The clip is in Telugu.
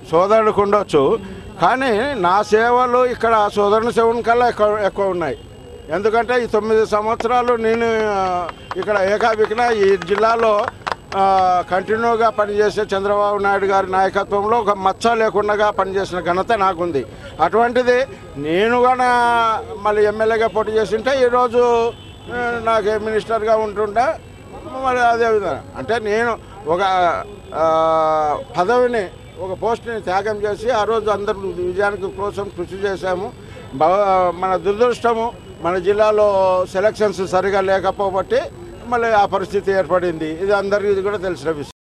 సోదరుడికి ఉండొచ్చు కానీ నా సేవలు ఇక్కడ సోదరుని సేవల కల్లా ఎక్కువ ఎక్కువ ఉన్నాయి ఎందుకంటే ఈ తొమ్మిది సంవత్సరాలు నేను ఆ, ఇక్కడ ఏకాభికన ఈ జిల్లాలో ఆ, కంటిన్యూగా పనిచేసే చంద్రబాబు నాయుడు గారి నాయకత్వంలో ఒక మచ్చ లేకుండా పనిచేసిన ఘనత నాకుంది అటువంటిది నేను కూడా మళ్ళీ ఎమ్మెల్యేగా పోటీ చేసింటే ఈరోజు ఆ, నాకు మినిస్టర్గా ఉంటుండే మరి అదే విధంగా అంటే నేను ఒక ఆ, పదవిని ఒక పోస్ట్ని త్యాగం చేసి ఆ రోజు అందరూ విజయానికి కోసం కృషి చేశాము బా- మన దురదృష్టము మన జిల్లాలో సెలక్షన్స్ సరిగా లేకపోబట్టి మళ్ళీ ఆ పరిస్థితి ఏర్పడింది ఇది అందరికీ ఇది కూడా తెలిసిన విషయం